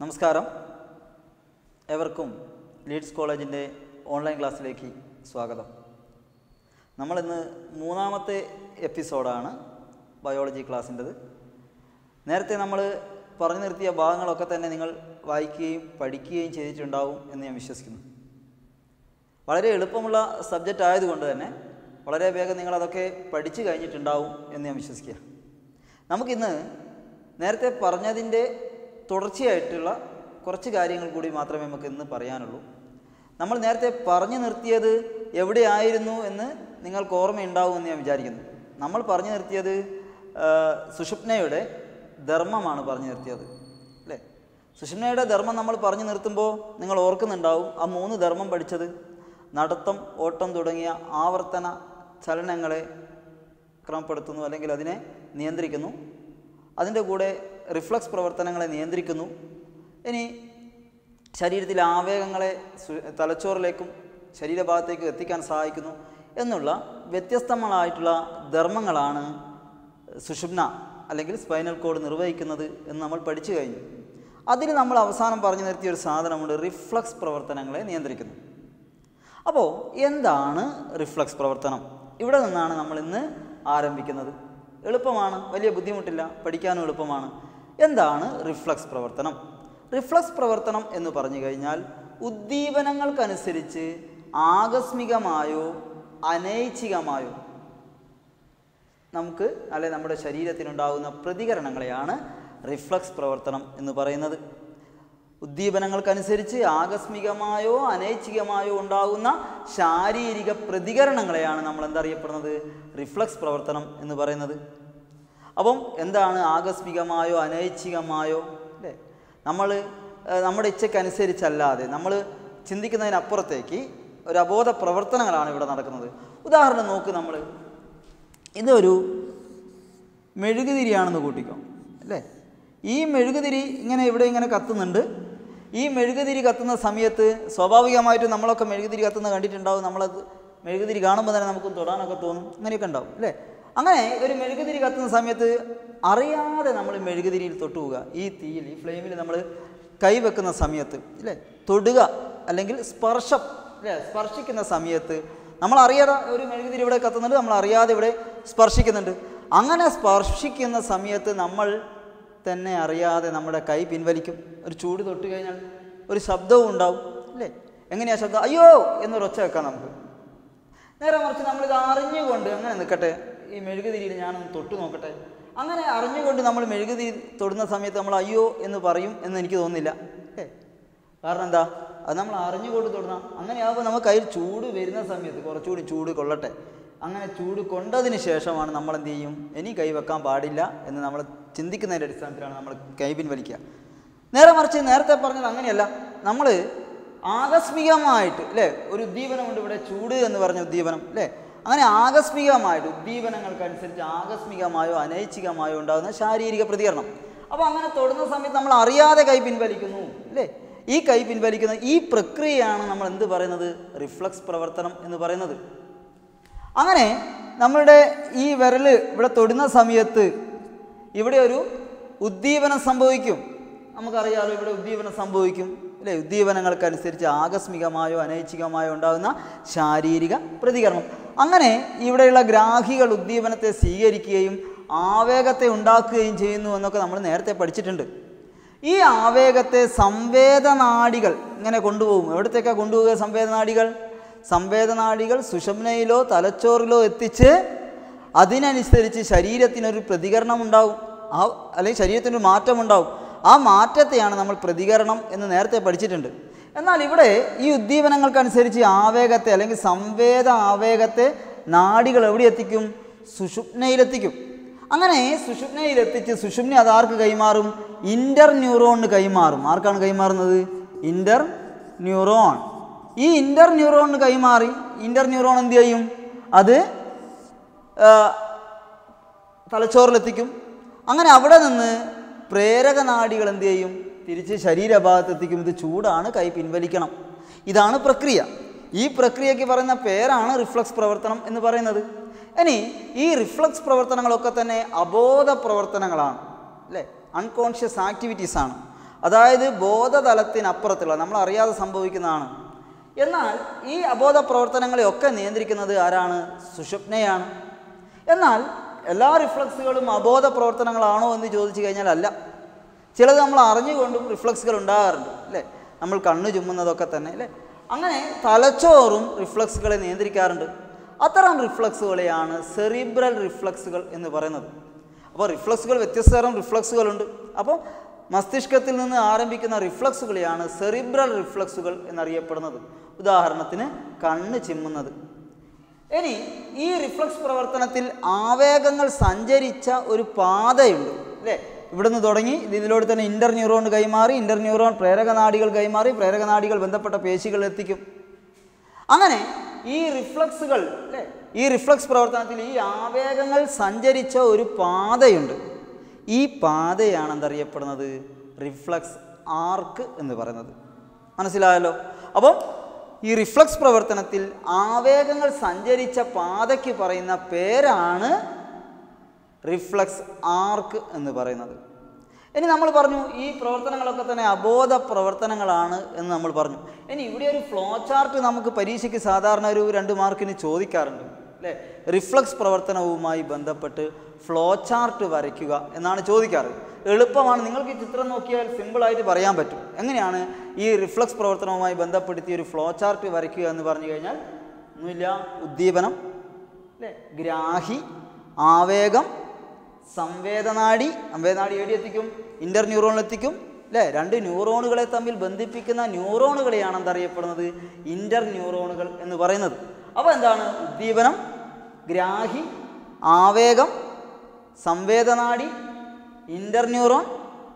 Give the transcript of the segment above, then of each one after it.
നമസ്കാരം എവർക്കും ലീഡ്സ് കോളേജിൻ്റെ ഓൺലൈൻ ക്ലാസ്സിലേക്ക് സ്വാഗതം നമ്മളിന്ന് മൂന്നാമത്തെ എപ്പിസോഡാണ് ബയോളജി ക്ലാസ്സിൻ്റെത് നേരത്തെ നമ്മൾ പറഞ്ഞു നിർത്തിയ ഭാഗങ്ങളൊക്കെ തന്നെ നിങ്ങൾ വായിക്കുകയും പഠിക്കുകയും ചെയ്തിട്ടുണ്ടാവും എന്ന് ഞാൻ വിശ്വസിക്കുന്നു വളരെ എളുപ്പമുള്ള സബ്ജക്റ്റ് ആയതുകൊണ്ട് തന്നെ വളരെ വേഗം നിങ്ങളതൊക്കെ പഠിച്ചു കഴിഞ്ഞിട്ടുണ്ടാവും എന്ന് ഞാൻ വിശ്വസിക്കുക നമുക്കിന്ന് നേരത്തെ പറഞ്ഞതിൻ്റെ തുടർച്ചയായിട്ടുള്ള കുറച്ച് കാര്യങ്ങൾ കൂടി മാത്രമേ നമുക്ക് ഇന്ന് പറയാനുള്ളൂ നമ്മൾ നേരത്തെ പറഞ്ഞു നിർത്തിയത് എവിടെയായിരുന്നു എന്ന് നിങ്ങൾക്ക് ഓർമ്മയുണ്ടാവും എന്ന് ഞാൻ വിചാരിക്കുന്നു നമ്മൾ പറഞ്ഞു നിർത്തിയത് ആ, സുഷുപ്നയുടെ ധർമ്മമാണ് പറഞ്ഞു നിർത്തിയത് അല്ലേ സുഷുപ്നയുടെ ധർമ്മം നമ്മൾ പറഞ്ഞു നിർത്തുമ്പോൾ നിങ്ങൾ ഓർക്കുന്നുണ്ടാവും ആ മൂന്ന് ധർമ്മം പഠിച്ചത് നടത്തം ഓട്ടം തുടങ്ങിയ ആവർത്തന ചലനങ്ങളെ ക്രമപ്പെടുത്തുന്നു അല്ലെങ്കിൽ അതിനെ നിയന്ത്രിക്കുന്നു അതിൻ്റെ കൂടെ റിഫ്ലക്സ് പ്രവർത്തനങ്ങളെ നിയന്ത്രിക്കുന്നു ഇനി ശരീരത്തിലെ ആവേഗങ്ങളെ സു- തലച്ചോറിലേക്കും ശരീരഭാഗത്തേക്കും എത്തിക്കാൻ സഹായിക്കുന്നു എന്നുള്ള വ്യത്യസ്തങ്ങളായിട്ടുള്ള ധർമ്മങ്ങളാണ് സുഷുപ്ന അല്ലെങ്കിൽ സ്പൈനൽ കോഡ് നിർവഹിക്കുന്നത് എന്ന് നമ്മൾ പഠിച്ചു കഴിഞ്ഞു അതിൽ നമ്മൾ അവസാനം പറഞ്ഞു നിർത്തിയ ഒരു സാധനമുണ്ട് റിഫ്ലക്സ് പ്രവർത്തനങ്ങളെ നിയന്ത്രിക്കുന്നു അപ്പോൾ എന്താണ് റിഫ്ലക്സ് പ്രവർത്തനം ഇവിടെ നിന്നാണ് നമ്മൾ ഇന്ന് ആരംഭിക്കുന്നത് എളുപ്പമാണ് വലിയ ബുദ്ധിമുട്ടില്ല പഠിക്കാനും എളുപ്പമാണ് എന്താണ് റിഫ്ലക്സ് പ്രവർത്തനം റിഫ്ലക്സ് പ്രവർത്തനം എന്ന് പറഞ്ഞു കഴിഞ്ഞാൽ ഉദ്ദീപനങ്ങൾക്കനുസരിച്ച് ആകസ്മികമായോ അനൈച്ഛികമായോ നമുക്ക് അല്ലെ നമ്മുടെ ശരീരത്തിനുണ്ടാകുന്ന പ്രതികരണങ്ങളെയാണ് റിഫ്ലക്സ് പ്രവർത്തനം എന്ന് പറയുന്നത് ഉദ്ദീപനങ്ങൾക്കനുസരിച്ച് ആകസ്മികമായോ അനൈച്ഛികമായോ ഉണ്ടാകുന്ന ശാരീരിക പ്രതികരണങ്ങളെയാണ് നമ്മൾ എന്തറിയപ്പെടുന്നത് റിഫ്ലക്സ് പ്രവർത്തനം എന്ന് പറയുന്നത് അപ്പം എന്താണ് ആകസ്മികമായോ അനൈച്ഛികമായോ അല്ലേ നമ്മൾ ഏഹ്, നമ്മുടെ ഇച്ഛക്കനുസരിച്ചല്ലാതെ നമ്മൾ ചിന്തിക്കുന്നതിനപ്പുറത്തേക്ക് ഒരു അബോധ പ്രവർത്തനങ്ങളാണ് ഇവിടെ നടക്കുന്നത് ഉദാഹരണം നോക്ക് നമ്മൾ ഇതൊരു മെഴുകുതിരിയാണെന്ന് കൂട്ടിക്കോ അല്ലേ ഈ മെഴുകുതിരി ഇങ്ങനെ ഇവിടെ ഇങ്ങനെ കത്തുന്നുണ്ട് ഈ മെഴുകുതിരി കത്തുന്ന സമയത്ത് സ്വാഭാവികമായിട്ടും നമ്മളൊക്കെ മെഴുകുതിരി കത്തുന്ന കണ്ടിട്ടുണ്ടാവും നമ്മളത് മെഴുകുതിരി കാണുമ്പോൾ തന്നെ നമുക്ക് തൊടാനൊക്കെ തോന്നും അങ്ങനെയൊക്കെ ഉണ്ടാവും അല്ലേ അങ്ങനെ ഒരു മെഴുകുതിരി കത്തുന്ന സമയത്ത് അറിയാതെ നമ്മൾ മെഴുകുതിരിയിൽ തൊട്ടു പോവുക ഈ തീയിൽ ഈ ഫ്ലെയിമിൽ നമ്മൾ കൈവെക്കുന്ന സമയത്ത് ഇല്ലേ തൊടുക അല്ലെങ്കിൽ സ്പർശം അല്ലേ സ്പർശിക്കുന്ന സമയത്ത് നമ്മൾ അറിയാതെ ഒരു മെഴുകുതിരി ഇവിടെ കത്തുന്നുണ്ട് നമ്മൾ അറിയാതെ ഇവിടെ സ്പർശിക്കുന്നുണ്ട് അങ്ങനെ സ്പർശിക്കുന്ന സമയത്ത് നമ്മൾ തന്നെ അറിയാതെ നമ്മുടെ കൈ പിൻവലിക്കും ഒരു ചൂട് തൊട്ട് കഴിഞ്ഞാൽ ഒരു ശബ്ദവും ഉണ്ടാവും അല്ലേ എങ്ങനെയാ ശബ്ദം അയ്യോ എന്നൊരു ഒച്ച വെക്കാം നമുക്ക് നേരെ മറിച്ച് നമ്മളിത് അറിഞ്ഞുകൊണ്ട് അങ്ങനെ നിൽക്കട്ടെ ഈ മെഴുകുതിരിയിൽ ഞാനൊന്ന് തൊട്ട് നോക്കട്ടെ അങ്ങനെ അറിഞ്ഞുകൊണ്ട് നമ്മൾ മെഴുകുതിരി തൊടുന്ന സമയത്ത് നമ്മൾ അയ്യോ എന്ന് പറയും എന്ന് എനിക്ക് തോന്നുന്നില്ല ഏ കാരണം എന്താ അത് നമ്മൾ അറിഞ്ഞുകൊണ്ട് തൊടണം അങ്ങനെയാകുമ്പോൾ നമുക്ക് കയ്യിൽ ചൂട് വരുന്ന സമയത്ത് കുറച്ചുകൂടി ചൂട് കൊള്ളട്ടെ അങ്ങനെ ചൂട് കൊണ്ടതിന് ശേഷമാണ് നമ്മൾ എന്ത് ചെയ്യും ഇനി കൈ വെക്കാൻ പാടില്ല എന്ന് നമ്മൾ ചിന്തിക്കുന്നതിൻ്റെ അടിസ്ഥാനത്തിലാണ് നമ്മൾ കൈ പിൻവലിക്കുക നേരെ മറിച്ച് നേരത്തെ പറഞ്ഞത് അങ്ങനെയല്ല നമ്മൾ ആകസ്മികമായിട്ട് അല്ലേ ഒരു ഉദ്ദീപനമുണ്ട് ഇവിടെ ചൂട് എന്ന് പറഞ്ഞ ഉദ്ദീപനം അല്ലേ അങ്ങനെ ആകസ്മികമായിട്ട് ഉദ്ദീപനങ്ങൾക്കനുസരിച്ച് ആകസ്മികമായോ അനൈച്ഛികമായോ ഉണ്ടാകുന്ന ശാരീരിക പ്രതികരണം അപ്പോൾ അങ്ങനെ തൊടുന്ന സമയത്ത് നമ്മൾ അറിയാതെ കൈ പിൻവലിക്കുന്നു അല്ലേ ഈ കൈ പിൻവലിക്കുന്ന ഈ പ്രക്രിയയാണ് നമ്മൾ എന്ത് പറയുന്നത് റിഫ്ലക്സ് പ്രവർത്തനം എന്ന് പറയുന്നത് അങ്ങനെ നമ്മളുടെ ഈ വിരൽ ഇവിടെ തൊടുന്ന സമയത്ത് ഇവിടെ ഒരു ഉദ്ദീപനം സംഭവിക്കും നമുക്കറിയാലോ ഇവിടെ ഉദ്ദീപനം സംഭവിക്കും അല്ലേ ഉദ്ദീപനങ്ങൾക്കനുസരിച്ച് ആകസ്മികമായോ അനൈച്ഛികമായോ ഉണ്ടാകുന്ന ശാരീരിക പ്രതികരണം അങ്ങനെ ഇവിടെയുള്ള ഗ്രാഹികൾ ഉദ്ദീപനത്തെ സ്വീകരിക്കുകയും ആവേഗത്തെ ഉണ്ടാക്കുകയും ചെയ്യുന്നു എന്നൊക്കെ നമ്മൾ നേരത്തെ പഠിച്ചിട്ടുണ്ട് ഈ ആവേഗത്തെ സംവേദനാടികൾ ഇങ്ങനെ കൊണ്ടുപോകും എവിടത്തേക്കാണ് കൊണ്ടുപോകുക സംവേദനാടികൾ സംവേദനാടികൾ സുഷമ്നയിലോ തലച്ചോറിലോ എത്തിച്ച് അതിനനുസരിച്ച് ശരീരത്തിനൊരു പ്രതികരണം ഉണ്ടാവും ആ അല്ലെങ്കിൽ ശരീരത്തിനൊരു മാറ്റം ഉണ്ടാവും ആ മാറ്റത്തെയാണ് നമ്മൾ പ്രതികരണം എന്ന് നേരത്തെ പഠിച്ചിട്ടുണ്ട് എന്നാൽ ഇവിടെ ഈ ഉദ്ദീപനങ്ങൾക്കനുസരിച്ച് ഈ ആവേഗത്തെ അല്ലെങ്കിൽ സംവേദ ആവേഗത്തെ നാടികൾ എവിടെ എത്തിക്കും സുഷുപ്നയിലെത്തിക്കും അങ്ങനെ സുഷുപ്നയിലെത്തിച്ച് സുഷുപ്ന അത് ആർക്ക് കൈമാറും ഇൻ്റർ ന്യൂറോണിന് കൈമാറും ആർക്കാണ് കൈമാറുന്നത് ഇൻ്റർ ന്യൂറോൺ ഈ ഇൻ്റർ ന്യൂറോണിന് കൈമാറി ഇൻ്റർ ന്യൂറോൺ എന്ത് ചെയ്യും അത് ആ, തലച്ചോറിലെത്തിക്കും അങ്ങനെ അവിടെ നിന്ന് പ്രേരക നാഡികൾ എന്ത് ചെയ്യും തിരിച്ച് ശരീരഭാഗത്തെത്തിക്കും ഇത് ചൂടാണ് കൈ പിൻവലിക്കണം ഇതാണ് പ്രക്രിയ ഈ പ്രക്രിയയ്ക്ക് പറയുന്ന പേരാണ് റിഫ്ലക്സ് പ്രവർത്തനം എന്ന് പറയുന്നത് ഇനി ഈ റിഫ്ലക്സ് പ്രവർത്തനങ്ങളൊക്കെ തന്നെ അബോധ പ്രവർത്തനങ്ങളാണ് അല്ലേ അൺകോൺഷ്യസ് ആക്ടിവിറ്റീസ് ആണ് അതായത് ബോധതലത്തിനപ്പുറത്തുള്ള നമ്മൾ അറിയാതെ സംഭവിക്കുന്നതാണ് എന്നാൽ ഈ അബോധ പ്രവർത്തനങ്ങളെയൊക്കെ നിയന്ത്രിക്കുന്നത് ആരാണ് സുഷുപ്നയാണ് എന്നാൽ എല്ലാ റിഫ്ലക്സുകളും അബോധ പ്രവർത്തനങ്ങളാണോ എന്ന് ചോദിച്ചു കഴിഞ്ഞാൽ അല്ല ചിലത് നമ്മൾ അറിഞ്ഞുകൊണ്ടും റിഫ്ലക്സുകൾ ഉണ്ടാകാറുണ്ട് അല്ലേ നമ്മൾ കണ്ണു ചുമ്മുന്നതൊക്കെ തന്നെ അല്ലേ അങ്ങനെ തലച്ചോറും റിഫ്ലക്സുകളെ നിയന്ത്രിക്കാറുണ്ട് അത്തരം റിഫ്ലക്സുകളെയാണ് സെറിബ്രൽ റിഫ്ലക്സുകൾ എന്ന് പറയുന്നത് അപ്പോൾ റിഫ്ലക്സുകൾ വ്യത്യസ്ത തരം റിഫ്ലക്സുകളുണ്ട് അപ്പോൾ മസ്തിഷ്കത്തിൽ നിന്ന് ആരംഭിക്കുന്ന റിഫ്ലക്സുകളെയാണ് സെറിബ്രൽ റിഫ്ലക്സുകൾ എന്നറിയപ്പെടുന്നത് ഉദാഹരണത്തിന് കണ്ണ് ചിമ്മുന്നത് ഇനി ഈ റിഫ്ലക്സ് പ്രവർത്തനത്തിൽ ആവേഗങ്ങൾ സഞ്ചരിച്ച ഒരു പാതയുണ്ട് അല്ലേ ഇവിടുന്ന് തുടങ്ങി ഇത് ഇതിലൂടെ തന്നെ ഇൻ്റർ ന്യൂറോൺ കൈമാറി ഇൻ്റർ ന്യൂറോൺ പ്രേരകനാടികൾ കൈമാറി പ്രേരകനാടികൾ ബന്ധപ്പെട്ട പേശികൾ എത്തിക്കും അങ്ങനെ ഈ റിഫ്ലക്സുകൾ അല്ലേ ഈ റിഫ്ലക്സ് പ്രവർത്തനത്തിൽ ഈ ആവേഗങ്ങൾ സഞ്ചരിച്ച ഒരു പാതയുണ്ട് ഈ പാതയാണ് എന്തറിയപ്പെടുന്നത് റിഫ്ലക്സ് ആർക്ക് എന്ന് പറയുന്നത് മനസ്സിലായല്ലോ അപ്പം ഈ റിഫ്ലക്സ് പ്രവർത്തനത്തിൽ ആവേഗങ്ങൾ സഞ്ചരിച്ച പാതയ്ക്ക് പറയുന്ന പേരാണ് റിഫ്ലക്സ് ആർക്ക് എന്ന് പറയുന്നത് ഇനി നമ്മൾ പറഞ്ഞു ഈ പ്രവർത്തനങ്ങളൊക്കെ തന്നെ അബോധ പ്രവർത്തനങ്ങളാണ് എന്ന് നമ്മൾ പറഞ്ഞു ഇനി ഇവിടെ ഒരു ഫ്ലോ ചാർട്ട് നമുക്ക് പരീക്ഷയ്ക്ക് സാധാരണ ഒരു രണ്ട് മാർക്കിന് ചോദിക്കാറുണ്ട് അല്ലേ റിഫ്ലക്സ് പ്രവർത്തനവുമായി ബന്ധപ്പെട്ട് ഫ്ലോ ചാർട്ട് വരയ്ക്കുക എന്നാണ് ചോദിക്കാറ് എളുപ്പമാണ് നിങ്ങൾക്ക് ഈ ചിത്രം നോക്കിയാൽ സിമ്പിളായിട്ട് പറയാൻ പറ്റും എങ്ങനെയാണ് ഈ റിഫ്ലക്സ് പ്രവർത്തനവുമായി ബന്ധപ്പെടുത്തി ഒരു ഫ്ലോ ചാർട്ട് വരയ്ക്കുക എന്ന് പറഞ്ഞു കഴിഞ്ഞാൽ ഒന്നുമില്ല ഉദ്ദീപനം അല്ലേ ഗ്രാഹി ആവേഗം സംവേദനാടി സംവേദനാടി എവിടെ എത്തിക്കും ഇൻ്റർ ന്യൂറോണിൽ എത്തിക്കും അല്ലേ രണ്ട് ന്യൂറോണുകളെ തമ്മിൽ ബന്ധിപ്പിക്കുന്ന ന്യൂറോണുകളെയാണ് എന്തറിയപ്പെടുന്നത് ഇൻ്റർ ന്യൂറോണുകൾ എന്ന് പറയുന്നത് അപ്പോൾ എന്താണ് ഉദ്ദീപനം ഗ്രാഹി ആവേഗം സംവേദനാടി ഇൻ്റർ ന്യൂറോൺ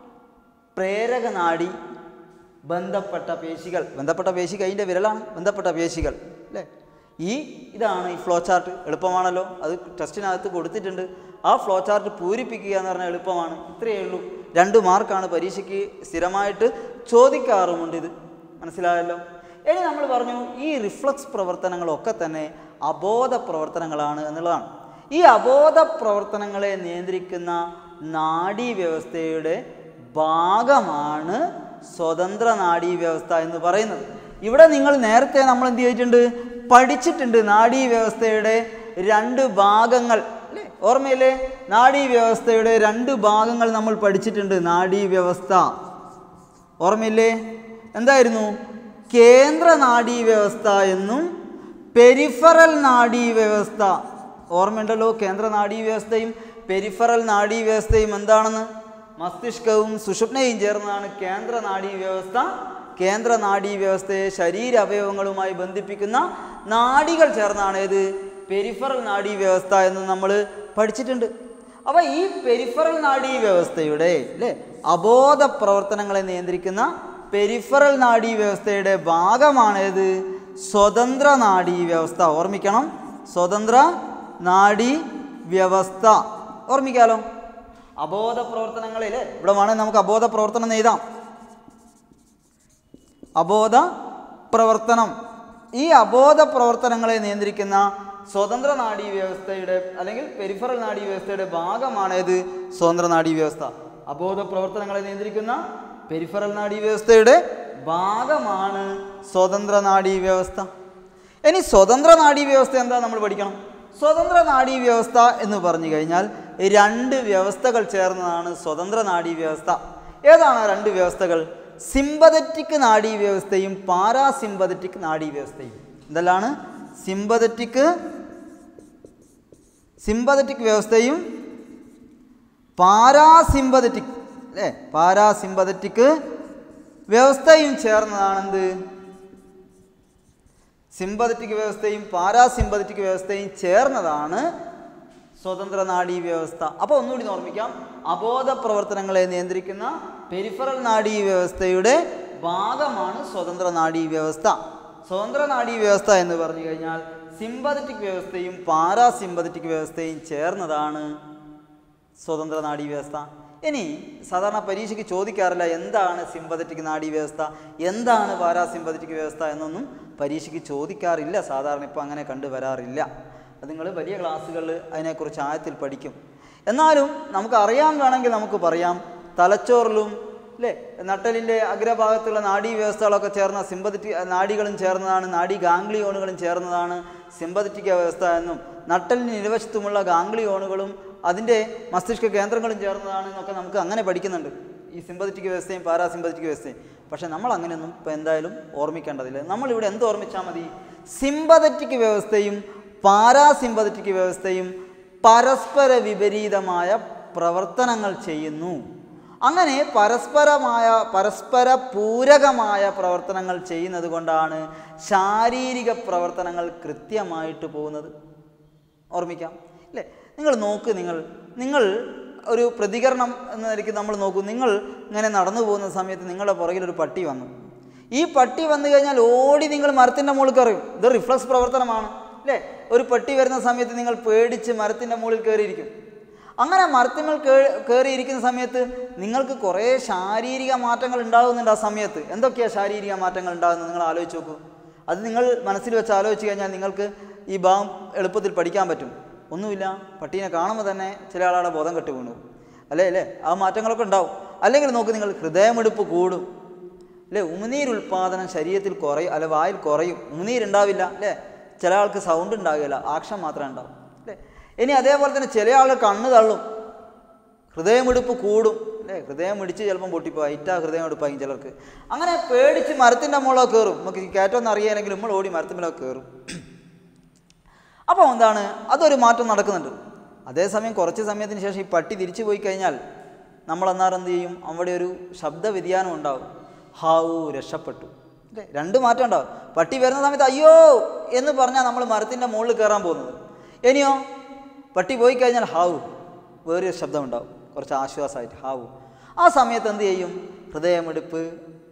പ്രേരകനാടി ബന്ധപ്പെട്ട പേശികൾ ബന്ധപ്പെട്ട പേശിക്ക് അതിൻ്റെ വിരലാണ് ബന്ധപ്പെട്ട പേശികൾ അല്ലേ ഈ ഇതാണ് ഈ ഫ്ലോ ചാർട്ട് എളുപ്പമാണല്ലോ അത് ടെസ്റ്റിനകത്ത് കൊടുത്തിട്ടുണ്ട് ആ ഫ്ലോ ചാർട്ട് പൂരിപ്പിക്കുക എന്ന് പറഞ്ഞാൽ എളുപ്പമാണ് ഇത്രയേ ഉള്ളൂ രണ്ട് മാർക്കാണ് പരീക്ഷയ്ക്ക് സ്ഥിരമായിട്ട് ചോദിക്കാറുമുണ്ട് ഇത് മനസ്സിലായല്ലോ ഇനി നമ്മൾ പറഞ്ഞു ഈ റിഫ്ലക്സ് പ്രവർത്തനങ്ങളൊക്കെ തന്നെ അബോധ പ്രവർത്തനങ്ങളാണ് എന്നുള്ളതാണ് ഈ അബോധ പ്രവർത്തനങ്ങളെ നിയന്ത്രിക്കുന്ന നാഡീവ്യവസ്ഥയുടെ ഭാഗമാണ് സ്വതന്ത്ര നാഡീവ്യവസ്ഥ എന്ന് പറയുന്നത് ഇവിടെ നിങ്ങൾ നേരത്തെ നമ്മൾ എന്ത് ചെയ്തിട്ടുണ്ട് പഠിച്ചിട്ടുണ്ട് നാഡീവ്യവസ്ഥയുടെ രണ്ട് ഭാഗങ്ങൾ അല്ലേ ഓർമ്മയില്ലേ നാഡീവ്യവസ്ഥയുടെ രണ്ട് ഭാഗങ്ങൾ നമ്മൾ പഠിച്ചിട്ടുണ്ട് നാഡീവ്യവസ്ഥ ഓർമ്മയില്ലേ എന്തായിരുന്നു കേന്ദ്ര നാഡീവ്യവസ്ഥ എന്നും പെരിഫറൽ നാഡീവ്യവസ്ഥ ഓർമ്മയുണ്ടല്ലോ കേന്ദ്ര നാഡീവ്യവസ്ഥയും പെരിഫറൽ നാഡീവ്യവസ്ഥയും എന്താണെന്ന് മസ്തിഷ്കവും സുഷുപ്നയും ചേർന്നതാണ് കേന്ദ്ര നാഡീവ്യവസ്ഥ കേന്ദ്ര നാഡീവ്യവസ്ഥയെ ശരീര അവയവങ്ങളുമായി ബന്ധിപ്പിക്കുന്ന നാഡികൾ ചേർന്നാണ് ഏത് പെരിഫറൽ നാഡീവ്യവസ്ഥ എന്ന് നമ്മൾ പഠിച്ചിട്ടുണ്ട് അപ്പോൾ ഈ പെരിഫറൽ നാഡീവ്യവസ്ഥയുടെ അല്ലേ അബോധ പ്രവർത്തനങ്ങളെ നിയന്ത്രിക്കുന്ന പെരിഫറൽ നാഡീവ്യവസ്ഥയുടെ ഭാഗമാണേത് സ്വതന്ത്ര നാഡീവ്യവസ്ഥ ഓർമ്മിക്കണം സ്വതന്ത്ര നാഡീ വ്യവസ്ഥ ഓർമ്മിക്കാലോ അബോധ പ്രവർത്തനങ്ങളിൽ ഇവിടെ വേണമെങ്കിൽ നമുക്ക് അബോധ പ്രവർത്തനം എഴുതാം അബോധ പ്രവർത്തനം ഈ അബോധ പ്രവർത്തനങ്ങളെ നിയന്ത്രിക്കുന്ന സ്വതന്ത്ര നാഡീ വ്യവസ്ഥയുടെ അല്ലെങ്കിൽ പെരിഫറൽ നാഡീ വ്യവസ്ഥയുടെ ഭാഗമാണേത് സ്വതന്ത്ര നാഡീ വ്യവസ്ഥ അബോധ പ്രവർത്തനങ്ങളെ നിയന്ത്രിക്കുന്ന പെരിഫറൽ നാഡീ വ്യവസ്ഥയുടെ ഭാഗമാണ് സ്വതന്ത്ര നാഡീ വ്യവസ്ഥ ഇനി സ്വതന്ത്ര നാഡീ വ്യവസ്ഥ എന്താ നമ്മൾ പഠിക്കണം സ്വതന്ത്ര നാഡീ വ്യവസ്ഥ എന്ന് പറഞ്ഞു കഴിഞ്ഞാൽ രണ്ട് വ്യവസ്ഥകൾ ചേർന്നതാണ് സ്വതന്ത്ര നാഡീ വ്യവസ്ഥ ഏതാണ് ആ രണ്ട് വ്യവസ്ഥകൾ സിമ്പതറ്റിക് നാഡീ വ്യവസ്ഥയും പാരാസിമ്പതറ്റിക് നാഡീ വ്യവസ്ഥയും എന്തെല്ലാണ് സിമ്പതറ്റിക് സിമ്പതറ്റിക് വ്യവസ്ഥയും പാരാസിമ്പതറ്റിക് അല്ലേ പാരാസിമ്പതറ്റിക് വ്യവസ്ഥയും ചേർന്നതാണ് എന്ത് സിമ്പതറ്റിക് വ്യവസ്ഥയും പാരാസിമ്പതറ്റിക് വ്യവസ്ഥയും ചേർന്നതാണ് സ്വതന്ത്ര നാഡീ വ്യവസ്ഥ അപ്പോൾ ഒന്നുകൂടി ഓർമ്മിക്കാം അബോധ പ്രവർത്തനങ്ങളെ നിയന്ത്രിക്കുന്ന പെരിഫറൽ നാഡീ വ്യവസ്ഥയുടെ ഭാഗമാണ് സ്വതന്ത്ര നാഡീ വ്യവസ്ഥ സ്വതന്ത്ര നാഡീ വ്യവസ്ഥ എന്ന് പറഞ്ഞു കഴിഞ്ഞാൽ സിമ്പതറ്റിക് വ്യവസ്ഥയും പാരാസിമ്പതറ്റിക് വ്യവസ്ഥയും ചേർന്നതാണ് സ്വതന്ത്ര നാഡീ വ്യവസ്ഥ ഇനി സാധാരണ പരീക്ഷയ്ക്ക് ചോദിക്കാറില്ല എന്താണ് സിമ്പതറ്റിക് നാഡീ വ്യവസ്ഥ എന്താണ് പാരാസിമ്പതറ്റിക് വ്യവസ്ഥ എന്നൊന്നും പരീക്ഷയ്ക്ക് ചോദിക്കാറില്ല സാധാരണ ഇപ്പോൾ അങ്ങനെ കണ്ടുവരാറില്ല അത് നിങ്ങൾ വലിയ ക്ലാസ്സുകളിൽ അതിനെക്കുറിച്ച് ആഴത്തിൽ പഠിക്കും എന്നാലും നമുക്ക് അറിയാൻ വേണമെങ്കിൽ നമുക്ക് പറയാം തലച്ചോറിലും അല്ലേ നട്ടലിൻ്റെ അഗ്രഭാഗത്തുള്ള നാഡീ വ്യവസ്ഥകളൊക്കെ ചേർന്ന സിമ്പതറ്റിക് നാഡികളും ചേർന്നതാണ് നാഡി ഗാംഗ്ലിയോണുകളും ചേർന്നതാണ് സിമ്പതറ്റിക് വ്യവസ്ഥ എന്നും നട്ടലിന് ഇരുവശത്തുമുള്ള ഗാംഗ്ലിയോണുകളും അതിൻ്റെ മസ്തിഷ്ക കേന്ദ്രങ്ങളും ചേർന്നതാണ് എന്നൊക്കെ നമുക്ക് അങ്ങനെ പഠിക്കുന്നുണ്ട് ഈ സിമ്പതറ്റിക് വ്യവസ്ഥയും പാരാസിമ്പതറ്റിക് വ്യവസ്ഥയും പക്ഷേ നമ്മൾ അങ്ങനെയൊന്നും ഇപ്പോൾ എന്തായാലും ഓർമ്മിക്കേണ്ടതില്ല നമ്മളിവിടെ എന്ത് ഓർമ്മിച്ചാൽ മതി സിമ്പതറ്റിക് വ്യവസ്ഥയും പാരാസിമ്പതറ്റിക് വ്യവസ്ഥയും പരസ്പര വിപരീതമായ പ്രവർത്തനങ്ങൾ ചെയ്യുന്നു അങ്ങനെ പരസ്പരമായ പരസ്പര പൂരകമായ പ്രവർത്തനങ്ങൾ ചെയ്യുന്നത് കൊണ്ടാണ് ശാരീരിക പ്രവർത്തനങ്ങൾ കൃത്യമായിട്ട് പോകുന്നത് ഓർമ്മിക്കാം അല്ലേ നിങ്ങൾ നോക്ക് നിങ്ങൾ നിങ്ങൾ ഒരു പ്രതികരണം എന്ന നിലയ്ക്ക് നമ്മൾ നോക്കൂ നിങ്ങൾ ഇങ്ങനെ നടന്നു പോകുന്ന സമയത്ത് നിങ്ങളുടെ പുറകിൽ ഒരു പട്ടി വന്നു ഈ പട്ടി വന്നു കഴിഞ്ഞാൽ ഓടി നിങ്ങൾ മരത്തിൻ്റെ മുകളിൽ കയറും ഇത് റിഫ്ലക്സ് പ്രവർത്തനമാണ് അല്ലേ ഒരു പട്ടി വരുന്ന സമയത്ത് നിങ്ങൾ പേടിച്ച് മരത്തിൻ്റെ മുകളിൽ കയറിയിരിക്കും അങ്ങനെ മരത്തിന്മേൽ കേ- കയറിയിരിക്കുന്ന സമയത്ത് നിങ്ങൾക്ക് കുറേ ശാരീരിക മാറ്റങ്ങൾ ഉണ്ടാകുന്നുണ്ട് ആ സമയത്ത് എന്തൊക്കെയാണ് ശാരീരിക മാറ്റങ്ങൾ ഉണ്ടാകുന്നത് നിങ്ങൾ ആലോചിച്ച് നോക്കൂ അത് നിങ്ങൾ മനസ്സിൽ വെച്ച് ആലോചിച്ച് കഴിഞ്ഞാൽ നിങ്ങൾക്ക് ഈ ഭാഗം എളുപ്പത്തിൽ പഠിക്കാൻ പറ്റും ഒന്നുമില്ല പട്ടീനെ കാണുമ്പോൾ തന്നെ ചില ആളുടെ ബോധം കെട്ട് വീണു അല്ലേ അല്ലേ ആ മാറ്റങ്ങളൊക്കെ ഉണ്ടാവും അല്ലെങ്കിൽ നോക്ക് നിങ്ങൾ ഹൃദയമെടുപ്പ് കൂടും അല്ലേ ഉമിനീരുൽപാദനം ശരീരത്തിൽ കുറയും അല്ല വായിൽ കുറയും ഉമിനീരുണ്ടാവില്ല അല്ലേ ചില ആൾക്ക് സൗണ്ട് ഉണ്ടാകില്ല ആക്ഷൻ മാത്രമേ ഉണ്ടാവും അല്ലേ ഇനി അതേപോലെ തന്നെ ചില ആൾ കണ്ണ് തള്ളും ഹൃദയമിടിപ്പ് കൂടും അല്ലേ ഹൃദയം ഇടിച്ച് ചിലപ്പം പൊട്ടിപ്പോ ഹൈറ്റാ ഹൃദയമിടിപ്പായി ചിലർക്ക് അങ്ങനെ പേടിച്ച് മരത്തിൻ്റെ മുകളിലൊക്കെ കയറും നമുക്ക് ഈ കയറ്റമൊന്നും അറിയാനെങ്കിൽ നമ്മൾ ഓടി മരത്തിന്മേലൊക്കെ കയറും അപ്പോൾ എന്താണ് അതൊരു മാറ്റം നടക്കുന്നുണ്ട് അതേസമയം കുറച്ച് സമയത്തിന് ശേഷം ഈ പട്ടി തിരിച്ചു പോയി കഴിഞ്ഞാൽ നമ്മൾ അന്നേരം എന്ത് ചെയ്യും അവിടെ ഒരു ശബ്ദ വ്യതിയാനം ഉണ്ടാവും ഹാവു രക്ഷപ്പെട്ടു അല്ലേ രണ്ട് മാറ്റം ഉണ്ടാവും പട്ടി വരുന്ന സമയത്ത് അയ്യോ എന്ന് പറഞ്ഞാൽ നമ്മൾ മരത്തിൻ്റെ മുകളിൽ കയറാൻ പോകുന്നത് ഇനിയോ പട്ടി പോയി കഴിഞ്ഞാൽ ഹാവു വേറൊരു ശബ്ദം ഉണ്ടാവും കുറച്ച് ആശ്വാസമായിട്ട് ഹാവു ആ സമയത്ത് എന്ത് ചെയ്യും ഹൃദയമെടുപ്പ്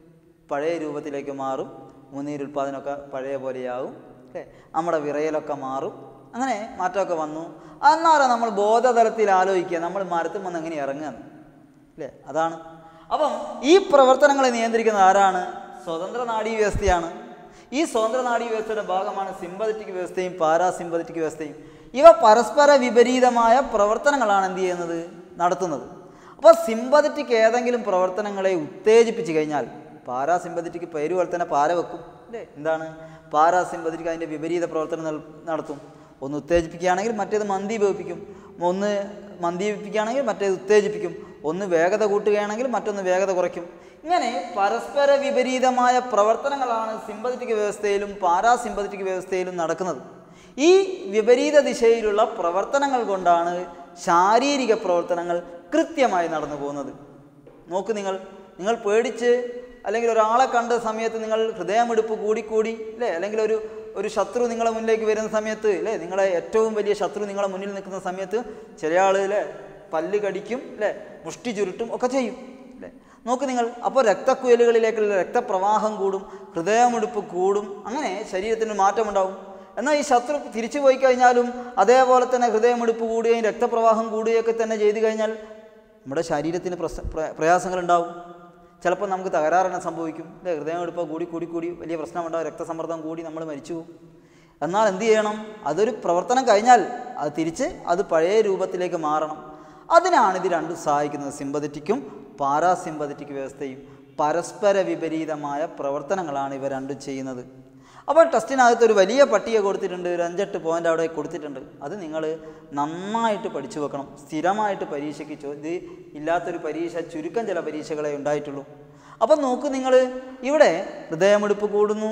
പഴയ രൂപത്തിലേക്ക് മാറും മുന്നീരുൽപാദനമൊക്കെ പഴയ പോലെയാവും അല്ലേ നമ്മുടെ വിറയലൊക്കെ മാറും അങ്ങനെ മാറ്റമൊക്കെ വന്നു അന്നേരം നമ്മൾ ബോധതലത്തിൽ ആലോചിക്കുക നമ്മൾ മരത്തിൽ വന്ന് എങ്ങനെ ഇറങ്ങുകയെന്ന് അല്ലേ അതാണ് അപ്പം ഈ പ്രവർത്തനങ്ങളെ നിയന്ത്രിക്കുന്നത് ആരാണ് സ്വതന്ത്ര നാഡീ വ്യവസ്ഥയാണ് ഈ സ്വതന്ത്ര നാഡീ വ്യവസ്ഥയുടെ ഭാഗമാണ് സിമ്പതറ്റിക് വ്യവസ്ഥയും പാരാസിമ്പതറ്റിക് വ്യവസ്ഥയും ഇവ പരസ്പര വിപരീതമായ പ്രവർത്തനങ്ങളാണ് എന്ത് ചെയ്യുന്നത് നടത്തുന്നത് അപ്പോൾ സിമ്പതറ്റിക് ഏതെങ്കിലും പ്രവർത്തനങ്ങളെ ഉത്തേജിപ്പിച്ച് കഴിഞ്ഞാൽ പാരാസിമ്പതറ്റിക് പേര് പോലെ തന്നെ പാര വെക്കും അല്ലേ എന്താണ് പാരാസിമ്പതറ്റിക് അതിൻ്റെ വിപരീത പ്രവർത്തനം നൽ- നടത്തും ഒന്ന് ഉത്തേജിപ്പിക്കുകയാണെങ്കിൽ മറ്റേത് മന്ദീഭവിപ്പിക്കും ഒന്ന് മന്ദീപിപ്പിക്കുകയാണെങ്കിൽ മറ്റേത് ഉത്തേജിപ്പിക്കും ഒന്ന് വേഗത കൂട്ടുകയാണെങ്കിൽ മറ്റൊന്ന് വേഗത കുറയ്ക്കും ഇങ്ങനെ പരസ്പര വിപരീതമായ പ്രവർത്തനങ്ങളാണ് സിമ്പതറ്റിക് വ്യവസ്ഥയിലും പാരാസിമ്പതറ്റിക് വ്യവസ്ഥയിലും നടക്കുന്നത് ഈ വിപരീത ദിശയിലുള്ള പ്രവർത്തനങ്ങൾ കൊണ്ടാണ് ശാരീരിക പ്രവർത്തനങ്ങൾ കൃത്യമായി നടന്നു പോകുന്നത് നോക്ക് നിങ്ങൾ നിങ്ങൾ പേടിച്ച് അല്ലെങ്കിൽ ഒരാളെ കണ്ട സമയത്ത് നിങ്ങൾ ഹൃദയമെടുപ്പ് കൂടിക്കൂടി അല്ലേ അല്ലെങ്കിൽ ഒരു ഒരു ശത്രു നിങ്ങളെ മുന്നിലേക്ക് വരുന്ന സമയത്ത് അല്ലേ നിങ്ങളെ ഏറ്റവും വലിയ ശത്രു നിങ്ങളെ മുന്നിൽ നിൽക്കുന്ന സമയത്ത് ചില ആൾ അല്ലേ പല്ല് കടിക്കും അല്ലേ മുഷ്ടി ചുരുട്ടും ഒക്കെ ചെയ്യും അല്ലേ നോക്ക് നിങ്ങൾ അപ്പോൾ രക്തക്കുഴലുകളിലേക്കുള്ള രക്തപ്രവാഹം കൂടും ഹൃദയമെടുപ്പ് കൂടും അങ്ങനെ ശരീരത്തിന് മാറ്റമുണ്ടാവും എന്നാൽ ഈ ശത്രു തിരിച്ചു പോയി കഴിഞ്ഞാലും അതേപോലെ തന്നെ ഹൃദയമെടുപ്പ് കൂടുകയും രക്തപ്രവാഹം കൂടുകയൊക്കെ തന്നെ ചെയ്തു കഴിഞ്ഞാൽ നമ്മുടെ ശരീരത്തിന് പ്രസ പ്ര- പ്രയാസങ്ങളുണ്ടാവും ചിലപ്പോൾ നമുക്ക് തകരാറെണ്ണം സംഭവിക്കും അല്ലേ ഹൃദയമെടുപ്പ് കൂടി കൂടി കൂടി വലിയ പ്രശ്നമുണ്ടാവും രക്തസമ്മർദ്ദം കൂടി നമ്മൾ മരിച്ചു പോകും എന്നാൽ എന്ത് ചെയ്യണം അതൊരു പ്രവർത്തനം കഴിഞ്ഞാൽ അത് തിരിച്ച് അത് പഴയ രൂപത്തിലേക്ക് മാറണം അതിനാണ് ഇത് രണ്ടും സഹായിക്കുന്നത് സിമ്പതറ്റിക്കും പാരാസിമ്പതറ്റിക് വ്യവസ്ഥയും പരസ്പര വിപരീതമായ പ്രവർത്തനങ്ങളാണ് ഇവ രണ്ടും ചെയ്യുന്നത് അപ്പോൾ ടെസ്റ്റിനകത്ത് ഒരു വലിയ പട്ടിക കൊടുത്തിട്ടുണ്ട് ഒരു അഞ്ചെട്ട് പോയിൻ്റ് അവിടെ കൊടുത്തിട്ടുണ്ട് അത് നിങ്ങൾ നന്നായിട്ട് പഠിച്ചു വെക്കണം സ്ഥിരമായിട്ട് പരീക്ഷയ്ക്ക് ചോ ഇത് ഇല്ലാത്തൊരു പരീക്ഷ ചുരുക്കം ചില പരീക്ഷകളെ ഉണ്ടായിട്ടുള്ളൂ അപ്പം നോക്ക് നിങ്ങൾ ഇവിടെ ഹൃദയമെടുപ്പ് കൂടുന്നു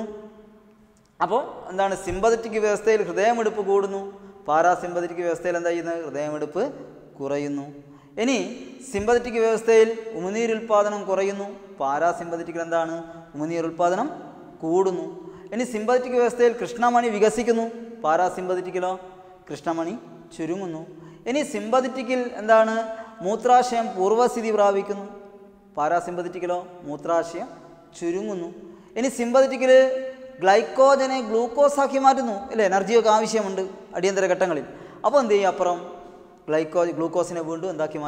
അപ്പോൾ എന്താണ് സിമ്പതറ്റിക് വ്യവസ്ഥയിൽ ഹൃദയമെടുപ്പ് കൂടുന്നു പാരാസിമ്പതറ്റിക് വ്യവസ്ഥയിൽ എന്താ ചെയ്യുന്നത് ഹൃദയമെടുപ്പ് കുറയുന്നു ഇനി സിമ്പതറ്റിക് വ്യവസ്ഥയിൽ ഉമിനീരുൽപാദനം കുറയുന്നു പാരാസിമ്പതറ്റിക്കിൽ എന്താണ് ഉമിനീരുൽപാദനം കൂടുന്നു ഇനി സിമ്പതറ്റിക് വ്യവസ്ഥയിൽ കൃഷ്ണമണി വികസിക്കുന്നു പാരാസിമ്പതറ്റിക്കിലോ കൃഷ്ണമണി ചുരുങ്ങുന്നു ഇനി സിമ്പതറ്റിക്കിൽ എന്താണ് മൂത്രാശയം പൂർവ്വസ്ഥിതി പ്രാപിക്കുന്നു പാരാസിമ്പതറ്റിക്കിലോ മൂത്രാശയം ചുരുങ്ങുന്നു ഇനി സിമ്പതറ്റിക്കിൽ ഗ്ലൈക്കോജനെ ഗ്ലൂക്കോസ് ആക്കി മാറ്റുന്നു അല്ലേ എനർജിയൊക്കെ ആവശ്യമുണ്ട് അടിയന്തര ഘട്ടങ്ങളിൽ അപ്പോൾ എന്ത് ചെയ്യും അപ്പുറം ഗ്ലൈക്കോ ഗ്ലൂക്കോസിനെ വീണ്ടും എന്താക്കി മാറ്റും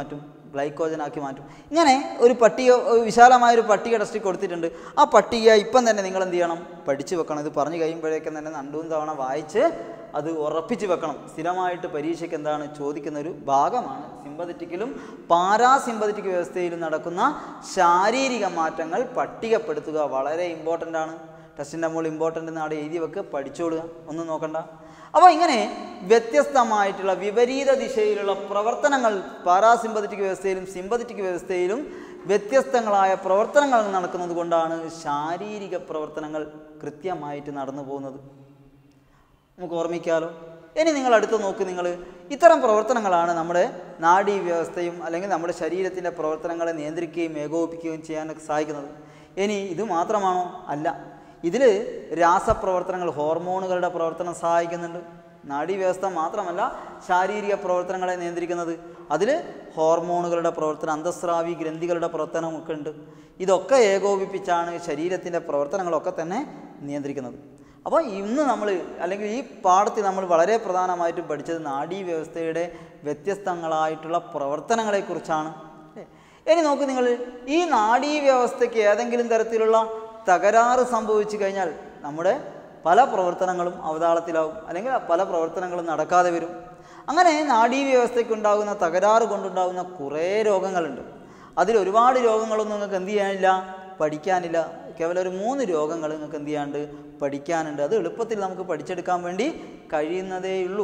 ഗ്ലൈക്കോജനാക്കി മാറ്റും ഇങ്ങനെ ഒരു പട്ടിക ഒരു വിശാലമായ ഒരു പട്ടിക ടെസ്റ്റിൽ കൊടുത്തിട്ടുണ്ട് ആ പട്ടിക ഇപ്പം തന്നെ നിങ്ങൾ എന്ത് ചെയ്യണം പഠിച്ചു വെക്കണം ഇത് പറഞ്ഞു കഴിയുമ്പോഴേക്കും തന്നെ രണ്ടും തവണ വായിച്ച് അത് ഉറപ്പിച്ച് വെക്കണം സ്ഥിരമായിട്ട് പരീക്ഷയ്ക്ക് എന്താണ് ചോദിക്കുന്ന ഒരു ഭാഗമാണ് സിമ്പതറ്റിക്കിലും പാരാസിമ്പതറ്റിക് വ്യവസ്ഥയിലും നടക്കുന്ന ശാരീരിക മാറ്റങ്ങൾ പട്ടികപ്പെടുത്തുക വളരെ ഇമ്പോർട്ടൻ്റ് ആണ് ടെസ്റ്റിൻ്റെ മുകളിൽ ഇമ്പോർട്ടൻ്റ് നാട് എഴുതി വെക്കുക പഠിച്ചോളുക ഒന്നും നോക്കണ്ട അപ്പോൾ ഇങ്ങനെ വ്യത്യസ്തമായിട്ടുള്ള വിപരീത ദിശയിലുള്ള പ്രവർത്തനങ്ങൾ പാരാസിമ്പതറ്റിക് വ്യവസ്ഥയിലും സിമ്പതറ്റിക് വ്യവസ്ഥയിലും വ്യത്യസ്തങ്ങളായ പ്രവർത്തനങ്ങൾ നടക്കുന്നത് കൊണ്ടാണ് ശാരീരിക പ്രവർത്തനങ്ങൾ കൃത്യമായിട്ട് നടന്നു പോകുന്നത് നമുക്ക് ഓർമ്മിക്കാലോ ഇനി നിങ്ങൾ അടുത്ത് നോക്ക് നിങ്ങൾ ഇത്തരം പ്രവർത്തനങ്ങളാണ് നമ്മുടെ നാഡീ വ്യവസ്ഥയും അല്ലെങ്കിൽ നമ്മുടെ ശരീരത്തിൻ്റെ പ്രവർത്തനങ്ങളെ നിയന്ത്രിക്കുകയും ഏകോപിപ്പിക്കുകയും ചെയ്യാനൊക്കെ സഹായിക്കുന്നത് ഇനി ഇത് മാത്രമാണോ അല്ല ഇതിൽ രാസപ്രവർത്തനങ്ങൾ ഹോർമോണുകളുടെ പ്രവർത്തനം സഹായിക്കുന്നുണ്ട് നാഡീവ്യവസ്ഥ മാത്രമല്ല ശാരീരിക പ്രവർത്തനങ്ങളെ നിയന്ത്രിക്കുന്നത് അതിൽ ഹോർമോണുകളുടെ പ്രവർത്തനം അന്തസ്രാവി ഗ്രന്ഥികളുടെ പ്രവർത്തനമൊക്കെ ഉണ്ട് ഇതൊക്കെ ഏകോപിപ്പിച്ചാണ് ശരീരത്തിൻ്റെ പ്രവർത്തനങ്ങളൊക്കെ തന്നെ നിയന്ത്രിക്കുന്നത് അപ്പോൾ ഇന്ന് നമ്മൾ അല്ലെങ്കിൽ ഈ പാഠത്തിൽ നമ്മൾ വളരെ പ്രധാനമായിട്ടും പഠിച്ചത് നാഡീവ്യവസ്ഥയുടെ വ്യത്യസ്തങ്ങളായിട്ടുള്ള പ്രവർത്തനങ്ങളെക്കുറിച്ചാണ് അല്ലേ? ഇനി നോക്ക് നിങ്ങൾ ഈ നാഡീവ്യവസ്ഥയ്ക്ക് ഏതെങ്കിലും തരത്തിലുള്ള തകരാറ് സംഭവിച്ചു കഴിഞ്ഞാൽ നമ്മുടെ പല പ്രവർത്തനങ്ങളും അവതാളത്തിലാവും അല്ലെങ്കിൽ പല പ്രവർത്തനങ്ങളും നടക്കാതെ വരും അങ്ങനെ നാഡീവ്യവസ്ഥയ്ക്ക് ഉണ്ടാകുന്ന തകരാറ് കൊണ്ടുണ്ടാകുന്ന കുറേ രോഗങ്ങളുണ്ട് അതിൽ ഒരുപാട് രോഗങ്ങളൊന്നും നിങ്ങൾക്ക് എന്ത് ചെയ്യാനില്ല പഠിക്കാനില്ല കേവലം ഒരു മൂന്ന് രോഗങ്ങൾ നിങ്ങൾക്ക് എന്ത് ചെയ്യാണ്ട് പഠിക്കാനുണ്ട് അത് എളുപ്പത്തിൽ നമുക്ക് പഠിച്ചെടുക്കാൻ വേണ്ടി കഴിയുന്നതേയുള്ളൂ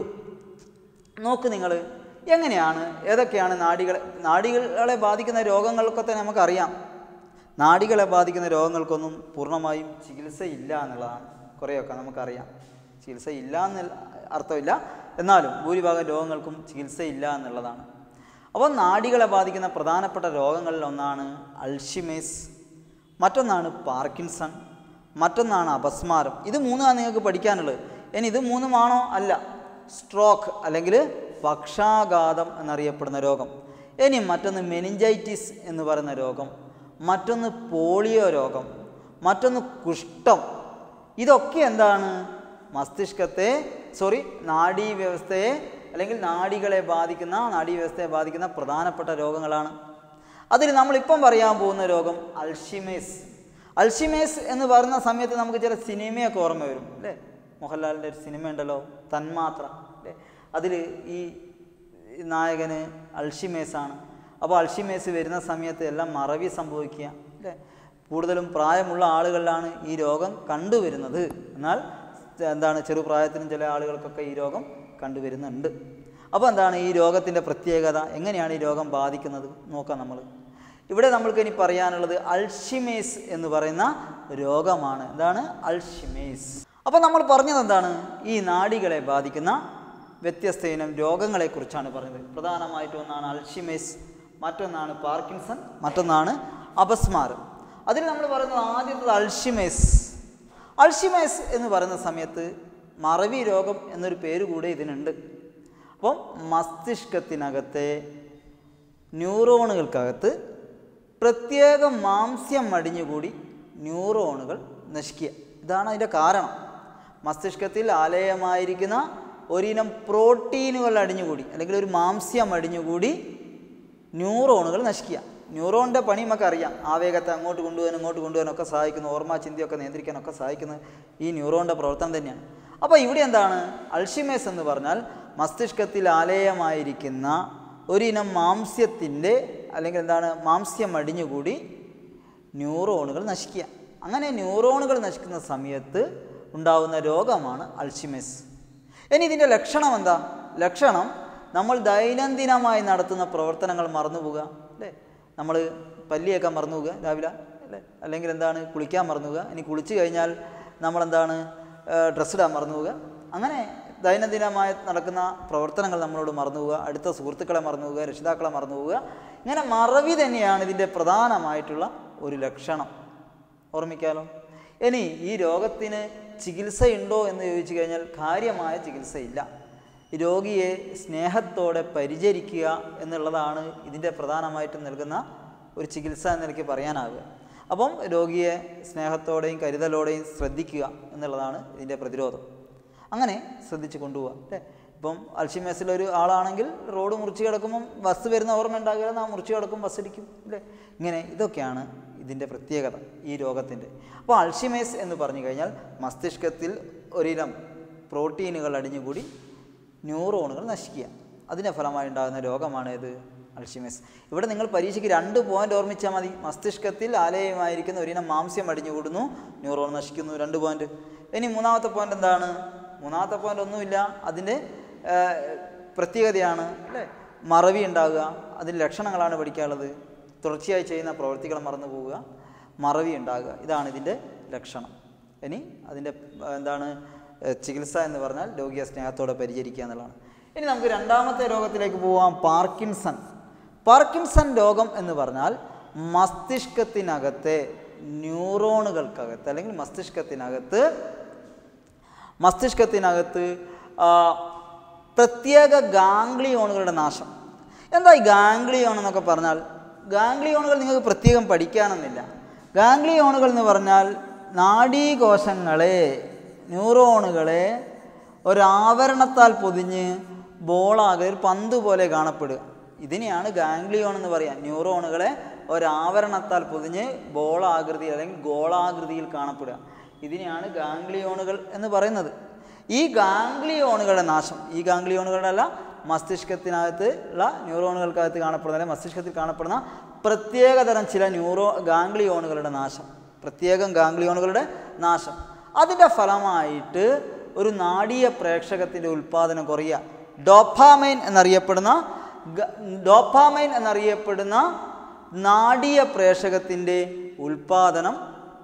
നോക്ക് നിങ്ങൾ എങ്ങനെയാണ് ഏതൊക്കെയാണ് നാഡികളെ നാഡികളെ ബാധിക്കുന്ന രോഗങ്ങളൊക്കെ തന്നെ നമുക്കറിയാം നാഡികളെ ബാധിക്കുന്ന രോഗങ്ങൾക്കൊന്നും പൂർണ്ണമായും ചികിത്സയില്ല എന്നുള്ളതാണ് കുറേയൊക്കെ നമുക്കറിയാം ചികിത്സയില്ല എന്ന് അർത്ഥമില്ല എന്നാലും ഭൂരിഭാഗം രോഗങ്ങൾക്കും ചികിത്സയില്ല എന്നുള്ളതാണ് അപ്പോൾ നാഡികളെ ബാധിക്കുന്ന പ്രധാനപ്പെട്ട രോഗങ്ങളിൽ ഒന്നാണ് അൾഷിമേസ് മറ്റൊന്നാണ് പാർക്കിൻസൺ മറ്റൊന്നാണ് അപസ്മാരം ഇത് മൂന്നാണ് നിങ്ങൾക്ക് പഠിക്കാനുള്ളത് ഇനി ഇത് മൂന്നുമാണോ അല്ല സ്ട്രോക്ക് അല്ലെങ്കിൽ പക്ഷാഘാതം എന്നറിയപ്പെടുന്ന രോഗം ഇനി മറ്റൊന്ന് മെനിഞ്ചൈറ്റിസ് എന്ന് പറയുന്ന രോഗം മറ്റൊന്ന് പോളിയോ രോഗം മറ്റൊന്ന് കുഷ്ഠം ഇതൊക്കെ എന്താണ് മസ്തിഷ്കത്തെ സോറി നാഡീവ്യവസ്ഥയെ അല്ലെങ്കിൽ നാഡികളെ ബാധിക്കുന്ന നാഡീവ്യവസ്ഥയെ ബാധിക്കുന്ന പ്രധാനപ്പെട്ട രോഗങ്ങളാണ് അതിൽ നമ്മളിപ്പം പറയാൻ പോകുന്ന രോഗം അൾഷിമേസ് അൾഷിമേസ് എന്ന് പറയുന്ന സമയത്ത് നമുക്ക് ചില സിനിമയൊക്കെ ഓർമ്മ വരും അല്ലേ മോഹൻലാലിൻ്റെ ഒരു സിനിമ ഉണ്ടല്ലോ തന്മാത്ര അല്ലേ അതിൽ ഈ നായകന് അൾഷിമേസ് ആണ് അപ്പോൾ അൾഷിമേസ് വരുന്ന സമയത്ത് എല്ലാം മറവി സംഭവിക്കുക അല്ലേ കൂടുതലും പ്രായമുള്ള ആളുകളിലാണ് ഈ രോഗം കണ്ടുവരുന്നത് എന്നാൽ എന്താണ് ചെറുപ്രായത്തിലും ചില ആളുകൾക്കൊക്കെ ഈ രോഗം കണ്ടുവരുന്നുണ്ട് അപ്പോൾ എന്താണ് ഈ രോഗത്തിൻ്റെ പ്രത്യേകത എങ്ങനെയാണ് ഈ രോഗം ബാധിക്കുന്നത് നോക്കാം നമ്മൾ ഇവിടെ നമ്മൾക്ക് ഇനി പറയാനുള്ളത് അൾഷിമേസ് എന്ന് പറയുന്ന രോഗമാണ് എന്താണ് അൾഷിമേസ് അപ്പോൾ നമ്മൾ പറഞ്ഞത് എന്താണ് ഈ നാഡികളെ ബാധിക്കുന്ന വ്യത്യസ്ത ഇനം രോഗങ്ങളെക്കുറിച്ചാണ് പറഞ്ഞത് പ്രധാനമായിട്ടും ഒന്നാണ് അൾഷിമേസ് മറ്റൊന്നാണ് പാർക്കിൻസൺ മറ്റൊന്നാണ് അപസ്മാരം അതിൽ നമ്മൾ പറയുന്നത് ആദ്യത്തത് അൾഷിമേസ് അൾഷിമേസ് എന്ന് പറയുന്ന സമയത്ത് മറവി രോഗം എന്നൊരു പേര് കൂടെ ഇതിനുണ്ട് അപ്പം മസ്തിഷ്കത്തിനകത്തെ ന്യൂറോണുകൾക്കകത്ത് പ്രത്യേക മാംസ്യം അടിഞ്ഞുകൂടി ന്യൂറോണുകൾ നശിക്കുക ഇതാണ് അതിൻ്റെ കാരണം മസ്തിഷ്കത്തിൽ ആലയമായിരിക്കുന്ന ഒരിനം പ്രോട്ടീനുകൾ അടിഞ്ഞുകൂടി അല്ലെങ്കിൽ ഒരു മാംസ്യം അടിഞ്ഞുകൂടി ന്യൂറോണുകൾ നശിക്കുക ന്യൂറോണിൻ്റെ പണി നമുക്ക് അറിയാം ആവേഗത്തെ അങ്ങോട്ട് കൊണ്ടുപോകാനും ഇങ്ങോട്ട് കൊണ്ടുപോകാനൊക്കെ സഹായിക്കുന്നു ഓർമ്മ ചിന്തയൊക്കെ നിയന്ത്രിക്കാനൊക്കെ സഹായിക്കുന്നത് ഈ ന്യൂറോണിൻ്റെ പ്രവർത്തനം തന്നെയാണ് അപ്പോൾ ഇവിടെ എന്താണ് അൾഷിമേസ് എന്ന് പറഞ്ഞാൽ മസ്തിഷ്കത്തിൽ ആലയമായിരിക്കുന്ന ഒരിനം മാംസ്യത്തിൻ്റെ അല്ലെങ്കിൽ എന്താണ് മാംസ്യം അടിഞ്ഞുകൂടി ന്യൂറോണുകൾ നശിക്കുക അങ്ങനെ ന്യൂറോണുകൾ നശിക്കുന്ന സമയത്ത് ഉണ്ടാകുന്ന രോഗമാണ് അൾഷിമേസ് ഇനി ഇതിൻ്റെ ലക്ഷണം എന്താ ലക്ഷണം നമ്മൾ ദൈനംദിനമായി നടത്തുന്ന പ്രവർത്തനങ്ങൾ മറന്നുപോവുക അല്ലേ നമ്മൾ പല്ലിയൊക്കെ മറന്നുപോവുക രാവിലെ അല്ലേ അല്ലെങ്കിൽ എന്താണ് കുളിക്കാൻ മറന്നുപോവുക ഇനി കുളിച്ച് കഴിഞ്ഞാൽ നമ്മളെന്താണ് ഡ്രസ്സ് ഇടാൻ മറന്നുപോവുക അങ്ങനെ ദൈനംദിനമായി നടക്കുന്ന പ്രവർത്തനങ്ങൾ നമ്മളോട് മറന്നുപോവുക അടുത്ത സുഹൃത്തുക്കളെ മറന്നുപോവുക രക്ഷിതാക്കളെ മറന്നുപോവുക ഇങ്ങനെ മറവി തന്നെയാണ് ഇതിൻ്റെ പ്രധാനമായിട്ടുള്ള ഒരു ലക്ഷണം ഓർമ്മിക്കാലോ ഇനി ഈ രോഗത്തിന് ചികിത്സയുണ്ടോ എന്ന് ചോദിച്ചു കഴിഞ്ഞാൽ കാര്യമായ ചികിത്സയില്ല രോഗിയെ സ്നേഹത്തോടെ പരിചരിക്കുക എന്നുള്ളതാണ് ഇതിൻ്റെ പ്രധാനമായിട്ടും നൽകുന്ന ഒരു ചികിത്സ എന്ന നിലയ്ക്ക് പറയാനാവുക അപ്പം രോഗിയെ സ്നേഹത്തോടെയും കരുതലോടെയും ശ്രദ്ധിക്കുക എന്നുള്ളതാണ് ഇതിൻ്റെ പ്രതിരോധം അങ്ങനെ ശ്രദ്ധിച്ച് കൊണ്ടുപോവുക അല്ലേ ഇപ്പം അൽഷിമേസിലൊരു ആളാണെങ്കിൽ റോഡ് മുറിച്ച് കിടക്കുമ്പം ബസ് വരുന്ന ഓർമ്മ ഉണ്ടാകില്ല ആ മുറിച്ച് കിടക്കും ബസ് ഇടിക്കും അല്ലേ ഇങ്ങനെ ഇതൊക്കെയാണ് ഇതിൻ്റെ പ്രത്യേകത ഈ രോഗത്തിൻ്റെ അപ്പോൾ അൾഷിമേസ് എന്ന് പറഞ്ഞു കഴിഞ്ഞാൽ മസ്തിഷ്കത്തിൽ ഒരിനം പ്രോട്ടീനുകൾ അടിഞ്ഞുകൂടി ന്യൂറോണുകൾ നശിക്കുക അതിൻ്റെ ഫലമായി ഉണ്ടാകുന്ന രോഗമാണ് ഇത് അൾഷിമേസ് ഇവിടെ നിങ്ങൾ പരീക്ഷയ്ക്ക് രണ്ട് പോയിന്റ് ഓർമ്മിച്ചാൽ മതി മസ്തിഷ്കത്തിൽ ആലയമായിരിക്കുന്ന ഒരിനം മാംസ്യം അടിഞ്ഞുകൂടുന്നു ന്യൂറോൺ നശിക്കുന്നു രണ്ട് പോയിന്റ് ഇനി മൂന്നാമത്തെ പോയിന്റ് എന്താണ് മൂന്നാമത്തെ പോയിന്റ് ഒന്നുമില്ല അതിൻ്റെ ആ, പ്രത്യേകതയാണ് അല്ലേ മറവി ഉണ്ടാകുക അതിൻ്റെ ലക്ഷണങ്ങളാണ് പഠിക്കാനുള്ളത് തുടർച്ചയായി ചെയ്യുന്ന പ്രവൃത്തികൾ മറന്നു പോവുക മറവി ഉണ്ടാകുക ഇതാണ് ഇതിൻ്റെ ലക്ഷണം ഇനി അതിൻ്റെ ആ, എന്താണ് ഏ, ചികിത്സ എന്ന് പറഞ്ഞാൽ രോഗിയെ സ്നേഹത്തോടെ പരിചരിക്കുക എന്നുള്ളതാണ് ഇനി നമുക്ക് രണ്ടാമത്തെ രോഗത്തിലേക്ക് പോവാം പാർക്കിൻസൺ പാർക്കിൻസൺ രോഗം എന്ന് പറഞ്ഞാൽ മസ്തിഷ്കത്തിനകത്തെ ന്യൂറോണുകൾക്കകത്ത് അല്ലെങ്കിൽ മസ്തിഷ്കത്തിനകത്ത് മസ്തിഷ്കത്തിനകത്ത് ആ, പ്രത്യേക ഗാംഗ്ലിയോണുകളുടെ നാശം എന്താ ഈ ഗാംഗ്ലിയോൺ എന്നൊക്കെ പറഞ്ഞാൽ ഗാംഗ്ലിയോണുകൾ നിങ്ങൾക്ക് പ്രത്യേകം പഠിക്കാനൊന്നുമില്ല ഗാംഗ്ലിയോണുകൾ എന്ന് പറഞ്ഞാൽ നാഡീകോശങ്ങളെ ന്യൂറോണുകളെ ഒരാവരണത്താൽ പൊതിഞ്ഞ് ബോളാകെ ഒരു പന്ത് പോലെ കാണപ്പെടുക ഇതിനെയാണ് ഗാംഗ്ലിയോൺ എന്ന് പറയുക ന്യൂറോണുകളെ ഒരാവരണത്താൽ പൊതിഞ്ഞ് ബോളാകൃതിയിൽ അല്ലെങ്കിൽ ഗോളാകൃതിയിൽ കാണപ്പെടുക ഇതിനെയാണ് ഗാംഗ്ലിയോണുകൾ എന്ന് പറയുന്നത് ഈ ഗാംഗ്ലിയോണുകളുടെ നാശം ഈ ഗാംഗ്ലിയോണുകളുടെ അല്ല മസ്തിഷ്കത്തിനകത്ത് ഉള്ള ന്യൂറോണുകൾക്കകത്ത് കാണപ്പെടുന്ന അല്ലെങ്കിൽ മസ്തിഷ്കത്തിൽ കാണപ്പെടുന്ന പ്രത്യേകതരം ചില ന്യൂറോ ഗാംഗ്ലിയോണുകളുടെ നാശം പ്രത്യേകം ഗാംഗ്ലിയോണുകളുടെ നാശം അതിൻ്റെ ഫലമായിട്ട് ഒരു നാടീയ പ്രേക്ഷകത്തിൻ്റെ ഉൽപ്പാദനം കുറയുക ഡോപ്പാമൈൻ എന്നറിയപ്പെടുന്ന ഗ- ഡോപ്പാമൈൻ എന്നറിയപ്പെടുന്ന നാടീയ പ്രേക്ഷകത്തിൻ്റെ ഉൽപ്പാദനം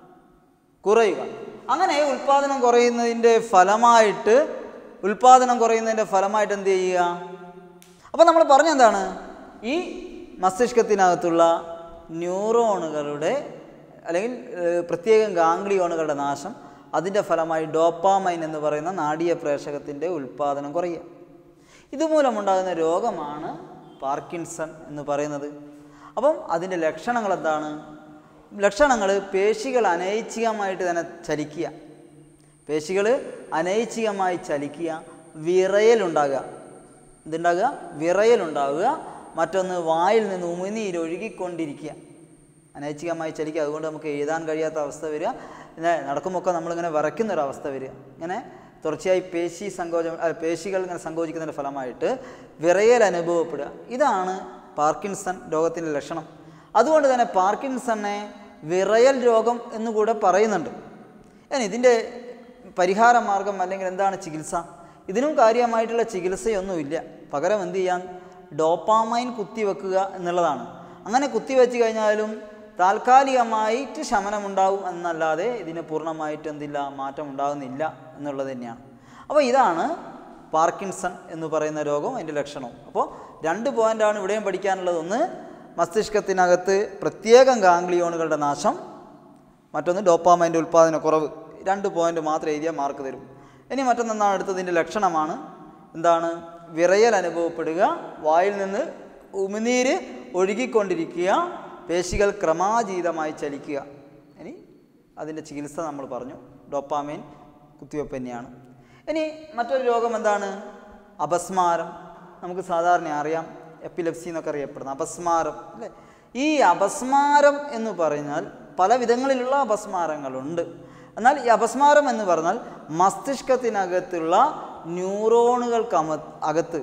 കുറയുക അങ്ങനെ ഉൽപാദനം കുറയുന്നതിൻ്റെ ഫലമായിട്ട് ഉൽപാദനം കുറയുന്നതിൻ്റെ ഫലമായിട്ട് എന്ത് ചെയ്യുക അപ്പോൾ നമ്മൾ പറഞ്ഞെന്താണ് ഈ മസ്തിഷ്കത്തിനകത്തുള്ള ന്യൂറോണുകളുടെ അല്ലെങ്കിൽ ഏഹ്, പ്രത്യേകം ഗാംഗ്ലിയോണുകളുടെ നാശം അതിൻ്റെ ഫലമായി ഡോപ്പാമൈൻ എന്ന് പറയുന്ന നാടീയ പ്രേക്ഷകത്തിൻ്റെ ഉൽപാദനം കുറയുക ഇതുമൂലമുണ്ടാകുന്ന രോഗമാണ് പാർക്കിൻസൺ എന്ന് പറയുന്നത് അപ്പം അതിൻ്റെ ലക്ഷണങ്ങൾ എന്താണ് ലക്ഷണങ്ങൾ പേശികൾ അനൈച്ഛികമായിട്ട് തന്നെ ചലിക്കുക പേശികൾ അനൈച്ഛികമായി ചലിക്കുക വിറയലുണ്ടാകുക എന്തുണ്ടാകുക വിറയലുണ്ടാവുക മറ്റൊന്ന് വായിൽ നിന്ന് ഉമിനീര് ഒഴുകിക്കൊണ്ടിരിക്കുക അനൈച്ഛികമായി ചലിക്കുക അതുകൊണ്ട് നമുക്ക് എഴുതാൻ കഴിയാത്ത അവസ്ഥ വരിക പിന്നെ നടക്കുമ്പോൾ നമ്മളിങ്ങനെ വിറയ്ക്കുന്ന ഒരു അവസ്ഥ വരിക ഇങ്ങനെ തുടർച്ചയായി പേശി സങ്കോചം അല്ല, പേശികൾ ഇങ്ങനെ സങ്കോചിക്കുന്നതിൻ്റെ ഫലമായിട്ട് വിറയൽ അനുഭവപ്പെടുക ഇതാണ് പാർക്കിൻസൺ രോഗത്തിൻ്റെ ലക്ഷണം അതുകൊണ്ട് തന്നെ പാർക്കിൻസണെ വിറയൽ രോഗം എന്നുകൂടെ പറയുന്നുണ്ട് ഇനി ഇതിൻ്റെ പരിഹാര മാർഗം അല്ലെങ്കിൽ എന്താണ് ചികിത്സ ഇതിനും കാര്യമായിട്ടുള്ള ചികിത്സയൊന്നുമില്ല പകരം എന്ത് ചെയ്യാൻ ഡോപ്പാമൈൻ കുത്തിവെക്കുക എന്നുള്ളതാണ് അങ്ങനെ കുത്തിവെച്ച് കഴിഞ്ഞാലും താൽക്കാലികമായിട്ട് ശമനമുണ്ടാവും എന്നല്ലാതെ ഇതിന് പൂർണ്ണമായിട്ട് എന്തില്ല മാറ്റം ഉണ്ടാകുന്നില്ല എന്നുള്ളത് തന്നെയാണ് അപ്പോൾ ഇതാണ് പാർക്കിൻസൺ എന്ന് പറയുന്ന രോഗം അതിൻ്റെ ലക്ഷണവും അപ്പോൾ രണ്ട് പോയിൻ്റാണ് ഇവിടെയും പഠിക്കാനുള്ളത് ഒന്ന് മസ്തിഷ്കത്തിനകത്ത് പ്രത്യേകം ഗാംഗ്ലിയോണുകളുടെ നാശം മറ്റൊന്ന് ഡോപ്പാമൈൻ്റെ ഉൽപ്പാദന കുറവ് രണ്ട് പോയിന്റ് മാത്രം എഴുതിയാൽ മാർക്ക് തരും ഇനി മറ്റൊന്നെന്താണ് അടുത്തതിൻ്റെ ലക്ഷണമാണ് എന്താണ് വിറയൽ അനുഭവപ്പെടുക വായിൽ നിന്ന് ഉമിനീര് ഒഴുകിക്കൊണ്ടിരിക്കുക പേശികൾ ക്രമാതീതമായി ചലിക്കുക ഇനി അതിൻ്റെ ചികിത്സ നമ്മൾ പറഞ്ഞു ഡോപ്പാമൈൻ കുത്തിവെപ്പ് തന്നെയാണ് ഇനി മറ്റൊരു രോഗം എന്താണ് അപസ്മാരം നമുക്ക് സാധാരണ അറിയാം എപ്പിലെപ്സി എന്നൊക്കെ അറിയപ്പെടുന്ന അപസ്മാരം അല്ലേ ഈ അപസ്മാരം എന്ന് പറഞ്ഞാൽ പല വിധങ്ങളിലുള്ള അപസ്മാരങ്ങളുണ്ട് എന്നാൽ ഈ അപസ്മാരം എന്ന് പറഞ്ഞാൽ മസ്തിഷ്കത്തിനകത്തുള്ള ന്യൂറോണുകൾക്ക് അമ അകത്ത്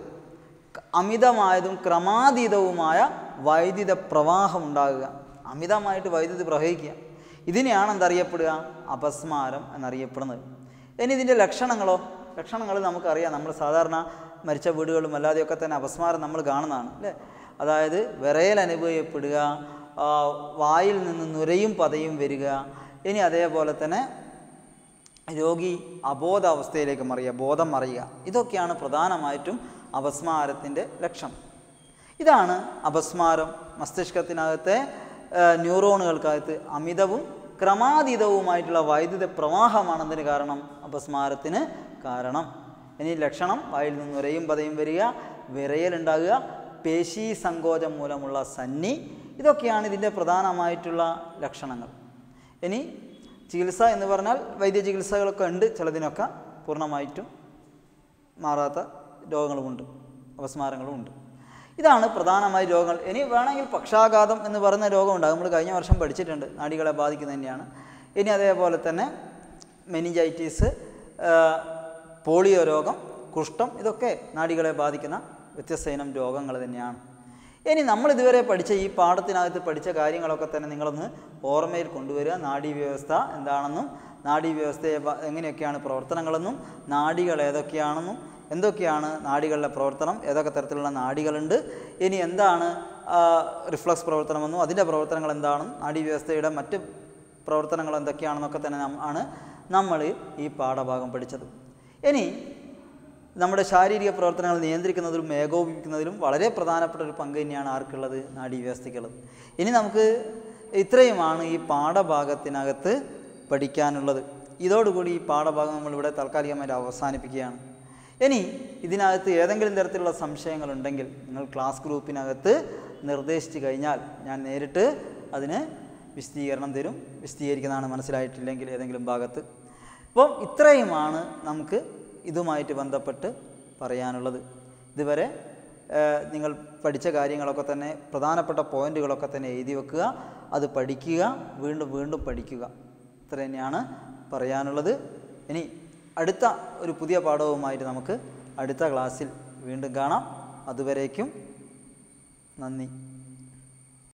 അമിതമായതും ക്രമാതീതവുമായ വൈദ്യുത പ്രവാഹം ഉണ്ടാകുക അമിതമായിട്ട് വൈദ്യുതി പ്രവഹിക്കുക ഇതിനെയാണ് എന്തറിയപ്പെടുക അപസ്മാരം എന്നറിയപ്പെടുന്നത് ഇനി ഇതിൻ്റെ ലക്ഷണങ്ങളോ ലക്ഷണങ്ങൾ നമുക്കറിയാം നമ്മൾ സാധാരണ മരിച്ച വീടുകളും അല്ലാതെയൊക്കെ തന്നെ അപസ്മാരം നമ്മൾ കാണുന്നതാണ് അല്ലേ അതായത് വിറയൽ അനുഭവപ്പെടുക ആ, വായിൽ നിന്ന് നുരയും പതയും വരിക ഇനി അതേപോലെ തന്നെ രോഗി അബോധാവസ്ഥയിലേക്ക് മറിയുക ബോധം മറിയുക ഇതൊക്കെയാണ് പ്രധാനമായിട്ടും അപസ്മാരത്തിൻ്റെ ലക്ഷണം ഇതാണ് അപസ്മാരം മസ്തിഷ്കത്തിനകത്തെ ആ, ന്യൂറോണുകൾക്കകത്ത് അമിതവും ക്രമാതീതവുമായിട്ടുള്ള വൈദ്യുത പ്രവാഹമാണെന്നതിന് കാരണം അപസ്മാരത്തിന് കാരണം ഇനി ലക്ഷണം വായിൽ നിന്ന് ഉരയും പതയും വരിക വിറയലുണ്ടാകുക പേശി സങ്കോചം മൂലമുള്ള സന്നി ഇതൊക്കെയാണ് ഇതിൻ്റെ പ്രധാനമായിട്ടുള്ള ലക്ഷണങ്ങൾ ഇനി ചികിത്സ എന്ന് പറഞ്ഞാൽ വൈദ്യ ചികിത്സകളൊക്കെ ഉണ്ട് ചിലതിനൊക്കെ പൂർണ്ണമായിട്ടും മാറാത്ത രോഗങ്ങളുമുണ്ട് അപസ്മാരങ്ങളുമുണ്ട് ഇതാണ് പ്രധാനമായി രോഗങ്ങൾ ഇനി വേണമെങ്കിൽ പക്ഷാഘാതം എന്ന് പറയുന്ന രോഗമുണ്ട് നമ്മൾ കഴിഞ്ഞ വർഷം പഠിച്ചിട്ടുണ്ട് നാടികളെ ബാധിക്കുന്നത് തന്നെയാണ് ഇനി അതേപോലെ തന്നെ മെനിഞ്ചൈറ്റീസ് പോളിയോ രോഗം കുഷ്ഠം ഇതൊക്കെ നാടികളെ ബാധിക്കുന്ന വ്യത്യസ്ത ഇനം രോഗങ്ങൾ തന്നെയാണ് ഇനി നമ്മൾ ഇതുവരെ പഠിച്ച ഈ പാഠത്തിനകത്ത് പഠിച്ച കാര്യങ്ങളൊക്കെ തന്നെ നിങ്ങളൊന്ന് ഓർമ്മയിൽ കൊണ്ടുവരിക നാഡീവ്യവസ്ഥ എന്താണെന്നും നാഡീവ്യവസ്ഥയെ ബ- എങ്ങനെയൊക്കെയാണ് പ്രവർത്തനങ്ങളെന്നും നാഡികൾ ഏതൊക്കെയാണെന്നും എന്തൊക്കെയാണ് നാഡികളുടെ പ്രവർത്തനം ഏതൊക്കെ തരത്തിലുള്ള നാഡികളുണ്ട് ഇനി എന്താണ് ആ, റിഫ്ലക്സ് പ്രവർത്തനമെന്നും അതിൻ്റെ പ്രവർത്തനങ്ങൾ എന്താണെന്നും നാഡീവ്യവസ്ഥയുടെ മറ്റ് പ്രവർത്തനങ്ങൾ എന്തൊക്കെയാണെന്നൊക്കെ തന്നെ നം- ആണ് നമ്മൾ ഈ പാഠഭാഗം പഠിച്ചത് ഇനി നമ്മുടെ ശാരീരിക പ്രവർത്തനങ്ങൾ നിയന്ത്രിക്കുന്നതിലും ഏകോപിപ്പിക്കുന്നതിലും വളരെ പ്രധാനപ്പെട്ട ഒരു പങ്ക് തന്നെയാണ് ആർക്കുള്ളത് നാഡീവ്യവസ്ഥയ്ക്കുള്ളത് ഇനി നമുക്ക് ഇത്രയുമാണ് ഈ പാഠഭാഗത്തിനകത്ത് പഠിക്കാനുള്ളത് ഇതോടുകൂടി ഈ പാഠഭാഗം നമ്മളിവിടെ താൽക്കാലികമായിട്ട് അവസാനിപ്പിക്കുകയാണ് ഇനി ഇതിനകത്ത് ഏതെങ്കിലും തരത്തിലുള്ള സംശയങ്ങളുണ്ടെങ്കിൽ നിങ്ങൾ ക്ലാസ് ഗ്രൂപ്പിനകത്ത് നിർദ്ദേശിച്ചു കഴിഞ്ഞാൽ ഞാൻ നേരിട്ട് അതിന് വിശദീകരണം തരും വിശദീകരിക്കുന്നതാണ് മനസ്സിലായിട്ടില്ലെങ്കിൽ ഏതെങ്കിലും ഭാഗത്ത് അപ്പം ഇത്രയുമാണ് നമുക്ക് ഇതുമായിട്ട് ബന്ധപ്പെട്ട് പറയാനുള്ളത് ഇതുവരെ ഏഹ്, നിങ്ങൾ പഠിച്ച കാര്യങ്ങളൊക്കെ തന്നെ പ്രധാനപ്പെട്ട പോയിന്റുകളൊക്കെ തന്നെ എഴുതി വെക്കുക അത് പഠിക്കുക വീണ്ടും വീണ്ടും പഠിക്കുക ഇത്ര തന്നെയാണ് പറയാനുള്ളത് ഇനി അടുത്ത ഒരു പുതിയ പാഠവുമായിട്ട് നമുക്ക് അടുത്ത ക്ലാസ്സിൽ വീണ്ടും കാണാം അതുവരേക്കും നന്ദി